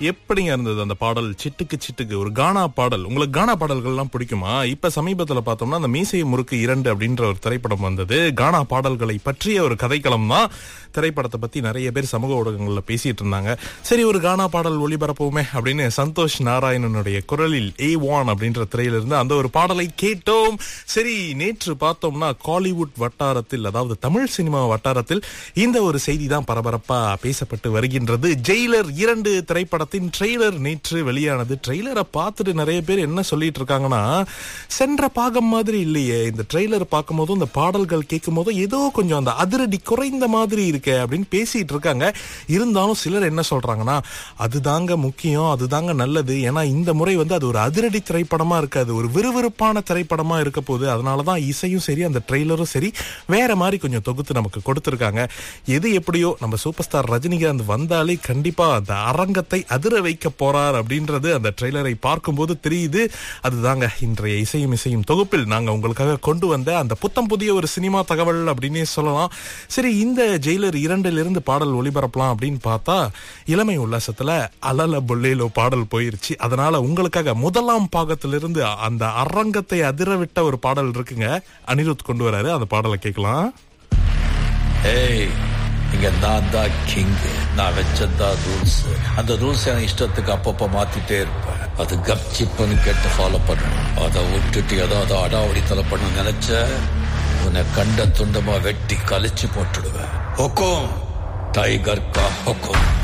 எப்படிங்க இருந்தது அந்த பாடல் சிட்டுக்கு சிட்டுக்கு ஒரு கானா பாடல் உங்களுக்கு கானா பாடல்கள்லாம் பிடிக்குமா இப்ப சமீபத்துல பார்த்தோம்னா அந்த மீசை முறுக்கு இரண்டு அப்படின்ற ஒரு திரைப்படம் வந்தது கானா பாடல்களை பற்றிய ஒரு கதைக்களம் தான் திரைப்படத்தை பத்தி நிறைய பேர் சமூக ஊடகங்கள்ல பேசிட்டு இருந்தாங்க சரி ஒரு கானா பாடல் ஒளிபரப்புவோமே அப்படின்னு சந்தோஷ் நாராயணனுடைய குரலில் ஏ வான் அப்படின்ற திரையிலிருந்து அந்த ஒரு பாடலை கேட்டோம் சரி நேற்று பார்த்தோம்னா காலிவுட் வட்டாரத்தில் அதாவது தமிழ் சினிமா வட்டாரத்தில் இந்த ஒரு செய்தி தான் பரபரப்பா பேசப்பட்டு வருகின்றது ஜெயிலர் இரண்டு திரைப்படத்தின் ட்ரெய்லர் நேற்று வெளியானது ட்ரெய்லரை பார்த்துட்டு நிறைய பேர் என்ன சொல்லிட்டு இருக்காங்கன்னா சென்ற பாகம் மாதிரி இல்லையே இந்த ட்ரெய்லர் பார்க்கும் போதும் இந்த பாடல்கள் கேட்கும் போதும் ஏதோ கொஞ்சம் அந்த அதிரடி குறைந்த மாதிரி இருக்கே அப்படின்னு பேசிட்டு இருக்காங்க இருந்தாலும் சிலர் என்ன சொல்றாங்கன்னா அதுதாங்க முக்கியம் அதுதாங்க நல்லது ஏன்னா இந்த முறை வந்து அது ஒரு அதிரடி திரைப்படமா இருக்காது ஒரு விறுவிறுப்பான திரைப்படமா இருக்க போகுது அதனாலதான் இசையும் சரி அந்த ட்ரெய்லரும் சரி வேற மாதிரி கொஞ்சம் தொகுத்து நமக்கு கொடுத்திருக்காங்க எது எப்படியோ நம்ம சூப்பர் ஸ்டார் ரஜினிகாந்த் வந்தாலே கண்டிப்பா அந்த அரங்கத்தை அதிர வைக்க போறார் அப்படின்றது அந்த ட்ரெய்லரை பார்க்கும்போது தெரியுது அதுதாங்க இன்றைய இசையும் இசையும் தொகுப்பில் நாங்க உங்களுக்காக கொண்டு வந்த அந்த புத்தம் புதிய ஒரு சினிமா தகவல் அப்படின்னே சொல்லலாம் சரி இந்த ஜெயிலர் இரண்டிலிருந்து இருந்து பாடல் ஒளிபரப்பலாம் அப்படின்னு பார்த்தா இளமை உல்லாசத்துல அலல பொல்லேலோ பாடல் போயிருச்சு அதனால உங்களுக்காக முதலாம் பாகத்திலிருந்து அந்த அரங்கத்தை அதிர விட்ட ஒரு பாடல் இருக்குங்க அனிருத் கொண்டு வராரு அந்த பாடலை கேட்கலாம் ஏய் இங்க நான் தான் கிங் நான் வச்சதான் ரூல்ஸ் அந்த ரூல்ஸ் என் இஷ்டத்துக்கு அப்பப்ப மாத்திட்டே இருப்பேன் அது கப்சிப்புன்னு கேட்டு ஃபாலோ பண்ணணும் அதை விட்டுட்டு ஏதாவது அடாவடித்தலை பண்ண நினைச்ச உன்னை கண்ட துண்டமா வெட்டி கழிச்சு போட்டுடுவேன் ஹொக்கோம் டைகர் கா ஹொக்கோம்